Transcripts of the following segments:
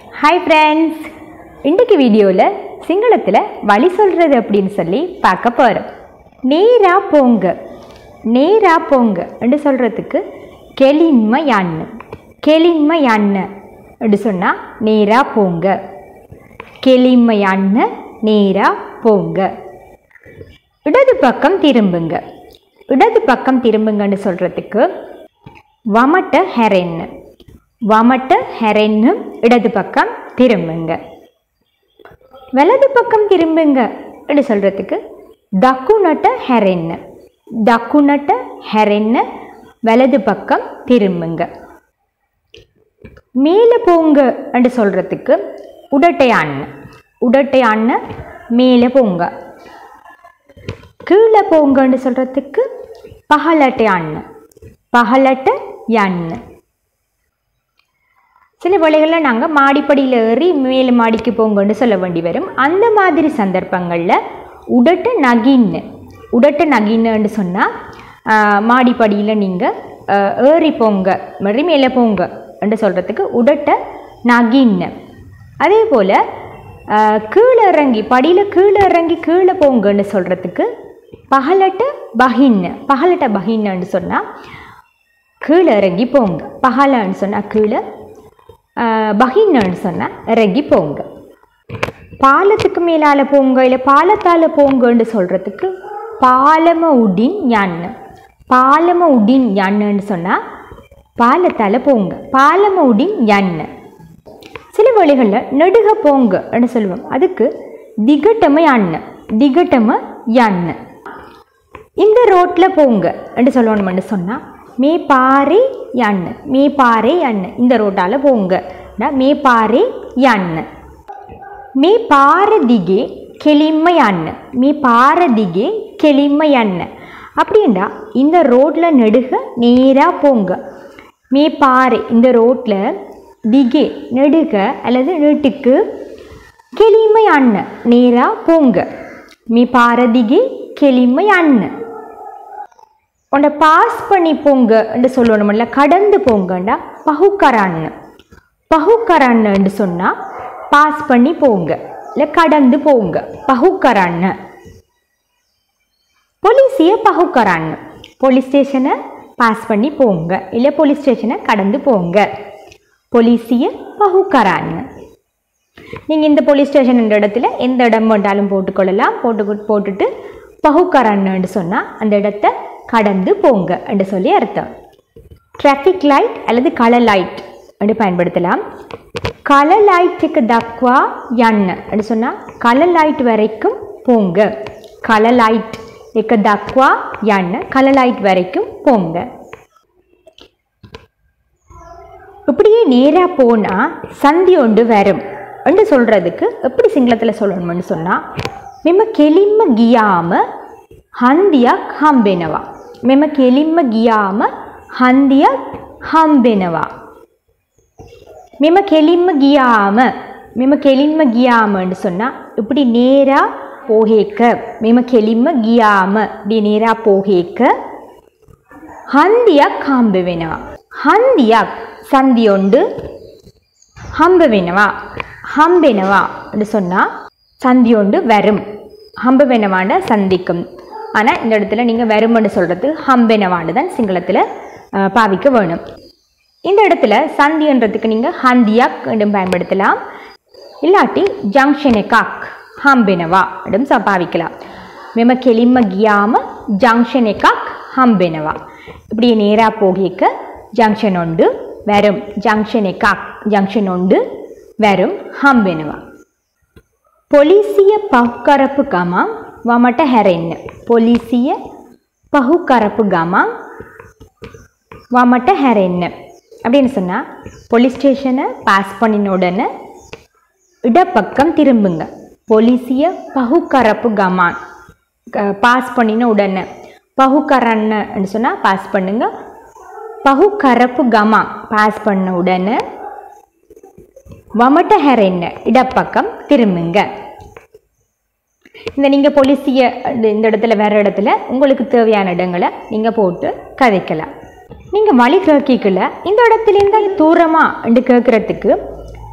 Hi friends இன்றைக்கு வீடியோவில் சிங்களத்தில் வழி சொல்கிறது அப்படின்னு சொல்லி பார்க்க போகிறோம் நேரா போங்க நேரா போங்க என்று சொல்கிறதுக்கு கெளின்மை யான்னு கெளின்மை யான்னு என்று சொன்னால் நேரா போங்க கெளின்மை யான்னு நேரா போங்க இடது பக்கம் திரும்புங்க இடது பக்கம் திரும்புங்கன்னு சொல்கிறதுக்கு வமட்ட ஹெரென்னு வமட்ட ஹெரென்னு இடது பக்கம் திரும்புங்க வலது பக்கம் திரும்புங்க அப்படி சொல்கிறதுக்கு தக்குனட்ட ஹெரென்னு தக்குனட்ட ஹெரென்னு வலது பக்கம் திரும்புங்க மேலே போங்க அப்படி சொல்கிறதுக்கு உடட்டையான்னு உடட்டையான்னு மேலே போங்க கீழே போங்கன்னு சொல்கிறதுக்கு பகலட்டை அண்ணு பகலட்ட எண்ணு சில வேளைகளில் நாங்கள் மாடிப்படியில் ஏறி மேலே மாடிக்கு போங்கன்னு சொல்ல வேண்டி வரும் அந்த மாதிரி சந்தர்ப்பங்களில் உடட்ட நகின்னு உடட்ட நகின்னு சொன்னால் மாடிப்படியில் நீங்கள் ஏறி போங்க மாதிரி மேலே போங்க என்று சொல்கிறதுக்கு உடட்ட நகின்னு அதே போல் கீழே இறங்கி படியில் கீழே இறங்கி கீழே போங்கன்னு சொல்கிறதுக்கு பகலட்ட பகின்னு பகலட்ட பகின்னு சொன்னால் கீழே இறங்கி போங்க பகலன்னு சொன்னால் கீழே பகின்னு சொன்னால் இறங்கி போங்க பாலத்துக்கு மேலால் போங்க இல்லை பாலத்தால் போங்கன்னு சொல்கிறதுக்கு பாலம உடின் ஞான்னு பாலம உடின் ஞான்னு சொன்னால் பாலத்தால் போங்க பாலம உடின் ஞான்னு சில வழிகளில் நெடுக போங்கன்னு சொல்லுவோம் அதுக்கு திகட்டம யான்னு திகட்டம யான்னு இந்த ரோட்டில் போங்க என்று சொல்லணும்னு சொன்னால் மே பாறை யான்னு மே பாறை யான்னு இந்த ரோட்டால் போங்க மே பாறை யான்னு மே பாரதிகே கெளிமையான்னு மே பாரதிகே கெளிமையான்னு அப்படின்னா இந்த ரோட்டில் நெடுக நேராக போங்க மே பாறை இந்த ரோட்டில் திகே நெடுக அல்லது நீட்டுக்கு கெளிமை அண்ண நேராக போங்க மீ பாரதிகே கெளிமை அண்ண உன்னை பாஸ் பண்ணி போங்க என்று சொல்லணும்ல கடந்து போங்கண்டா பகுக்கரான்னு பகுக்கரான்னு சொன்னால் பாஸ் பண்ணி போங்க இல்லை கடந்து போங்க பகுக்கரான்னு போலீஸையே பகுக்கரான்னு போலீஸ் ஸ்டேஷனை பாஸ் பண்ணி போங்க இல்லை போலீஸ் ஸ்டேஷனை கடந்து போங்க போலீஸியை பகுக்கரான்னு நீங்கள் இந்த போலீஸ் ஸ்டேஷன் இடத்துல எந்த இடம் வேண்டாலும் போட்டுக்கொள்ளலாம் போட்டு போட்டுட்டு பகுக்கரான்னு சொன்னால் அந்த இடத்த கடந்து போங்க என்று சொல்லி அர்த்தம் டிராஃபிக் லைட் அல்லது கலர் லைட் என்று பயன்படுத்தலாம் கலர் லைட்டுக்கு தக்வா எண்ண என்று சொன்னால் கலர் லைட் வரைக்கும் போங்க கலர் லைட் இக்க தக்வா எண்ண கலர் லைட் வரைக்கும் போங்க இப்படியே நேராக போனால் சந்தி ஒன்று வரும் என்று சொல்கிறதுக்கு எப்படி சிங்களத்தில் சொல்லணும்னு சொன்னால் මෙම කෙලින්ම ගියාම හන්දියක් හම්බෙනවා. මෙම කෙලින්ම ගියාම හන්දියක් හම්බෙනවා. මෙම කෙලින්ම ගියාම මෙම කෙලින්ම ගියාමன்னு சொன்னால் இப்படி நேராக போகேக்க මෙම කෙලින්ම ගියාම இப்படி நேராக போகேக்க හන්දියක් හම්බ වෙනවා. හන්දියක් சந்தி ஒன்று ஹம்ப வேணவா ஹம்பெனவா என்று சொன்னால் சந்தி ஒன்று வரும் ஹம்ப வேணவாண்ட சந்திக்கும் ஆனால் இந்த இடத்துல நீங்கள் வரும்னு சொல்கிறது ஹம்பெனவாண்டு தான் சிங்களத்தில் பாவிக்க வேணும் இந்த இடத்துல சந்தின்றதுக்கு நீங்கள் ஹந்தியாக் என்றும் பயன்படுத்தலாம் இல்லாட்டி ஜங்ஷனை காக் ஹம்பெனவா என்றும் பாவிக்கலாம் மெம கெளிம கியாம ஜங்ஷனை காக் ஹம்பெனவா இப்படி நேராக போகிக்க ஜங்ஷன் உண்டு வரும் ஜங்ஷனை காக் ஜங்ஷன் உண்டு வரும் හම්බෙනවා. පොලිසිය පහුකරපු ගමන් වමට හැරෙන්න. පොලිසිය පහුකරපු ගමන් வமட்ட ஹெரென்னு அப்படின்னு சொன்னால் போலீஸ் ஸ்டேஷனை பாஸ் பண்ணின உடனே இடப்பக்கம் திரும்புங்க போலீஸிய பகுக்கரப்பு கமான் பாஸ் பண்ணின உடனே பகுக்கரன்னு சொன்னால் பாஸ் பண்ணுங்க பகுக்கரப்பு கமா பாஸ் பண்ண உடனே வமட்ட ஹெரென்ன இடப்பக்கம் திரும்புங்க இந்த நீங்கள் பொலிசிய இந்த இடத்துல வேறு இடத்துல உங்களுக்கு தேவையான இடங்களை நீங்கள் போட்டு கதைக்கலாம் நீங்கள் வழி கேட்கல இந்த இடத்துல இருந்தால் தூரமாக என்று கேட்குறதுக்கு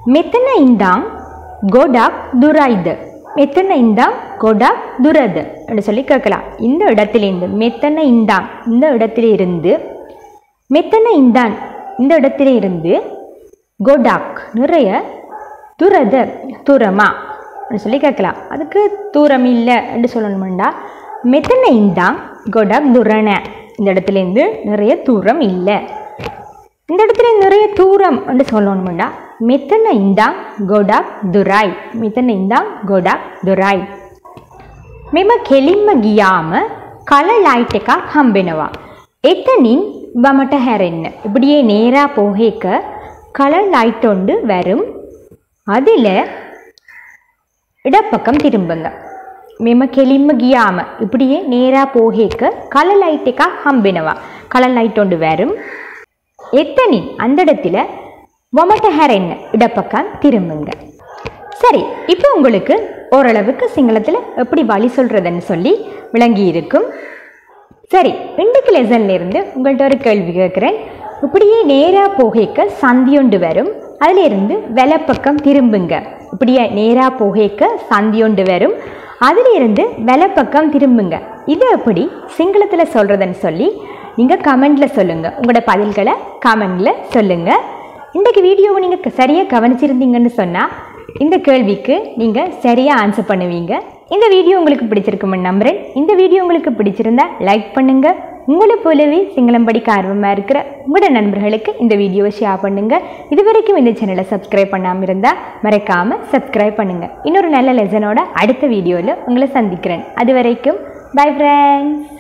මෙතන ඉඳන් ගොඩක් දුරයිද මෙතන ඉඳන් ගොඩක් දුரது என்று சொல்லி கேட்கலாம் இந்த இடத்திலிருந்து மெத்தன இந்தான் இந்த இடத்துல இருந்து மெத்தன இந்தான் இந்த இடத்துல இருந்து கொடாக் நிறைய துரத தூரமா அப்படின்னு சொல்லி கேட்கலாம் அதுக்கு தூரம் இல்லை என்று சொல்லணும்டா மெத்தனை இந்தான் கொடாக் துரண இந்த இடத்துலேருந்து நிறைய தூரம் இல்லை இந்த இடத்துல நிறைய தூரம் என்று சொல்லணும்டா மெத்தனை இந்தான் கொடாக் துராய் மெத்தனை இந்தான் கொடாக் துராய் මෙම කෙලින්ම ගියාම කල ලයිට් එකක් හම්බෙනවා. එතනින් වමට හැරෙන්න. இப்படியே நேரா போகேக்க கலர் லைட் ஒன்று வரும் அதில் இடப்பக்கம் திரும்புங்க මෙම කෙලින්ම ගියාම இப்படியே நேரா போகேக்க கலர் லைட் එකක් හම්බෙනවා. கலர் லைட் ஒன்று வரும் எத்தனின் அந்த இடத்துல வமட்ட ஹேரென்ன இடப்பக்கம் திரும்புங்க சரி இப்போ உங்களுக்கு ஓரளவுக்கு சிங்களத்தில் எப்படி வழி சொல்கிறதுன்னு சொல்லி விளங்கி இருக்கும் சரி இன்றைக்கு லெசன்ல இருந்து உங்கள்கிட்ட ஒரு கேள்வி கேட்குறேன் இப்படியே நேராக போகைக்க சந்தியொண்டு வரும் அதிலிருந்து வெலப்பக்கம் திரும்புங்க இப்படியே நேராக போகைக்க சந்தியொண்டு வரும் அதிலிருந்து வெலப்பக்கம் திரும்புங்க இது எப்படி சிங்களத்தில் சொல்கிறதுன்னு சொல்லி நீங்கள் கமெண்டில் சொல்லுங்கள் உங்களோட பதில்களை கமெண்டில் சொல்லுங்கள் இன்றைக்கு வீடியோவை நீங்கள் சரியாக கவனிச்சிருந்தீங்கன்னு சொன்னால் இந்த கேள்விக்கு நீங்கள் சரியாக ஆன்சர் பண்ணுவீங்க இந்த வீடியோ உங்களுக்கு பிடிச்சிருக்குமென்னு நம்புகிறேன் இந்த வீடியோ உங்களுக்கு பிடிச்சிருந்தா லைக் பண்ணுங்கள் உங்களை போலவே சிங்களம் படிக்க ஆர்வமாக இருக்கிற உங்களோட நண்பர்களுக்கு இந்த வீடியோவை ஷேர் பண்ணுங்கள் இது வரைக்கும் இந்த சேனலை சப்ஸ்கிரைப் பண்ணாமல் இருந்தால் மறக்காமல் சப்ஸ்கிரைப் பண்ணுங்கள் இன்னொரு நல்ல லெசனோட அடுத்த வீடியோவில் உங்களை சந்திக்கிறேன் அது வரைக்கும் பை ஃப்ரெண்ட்ஸ்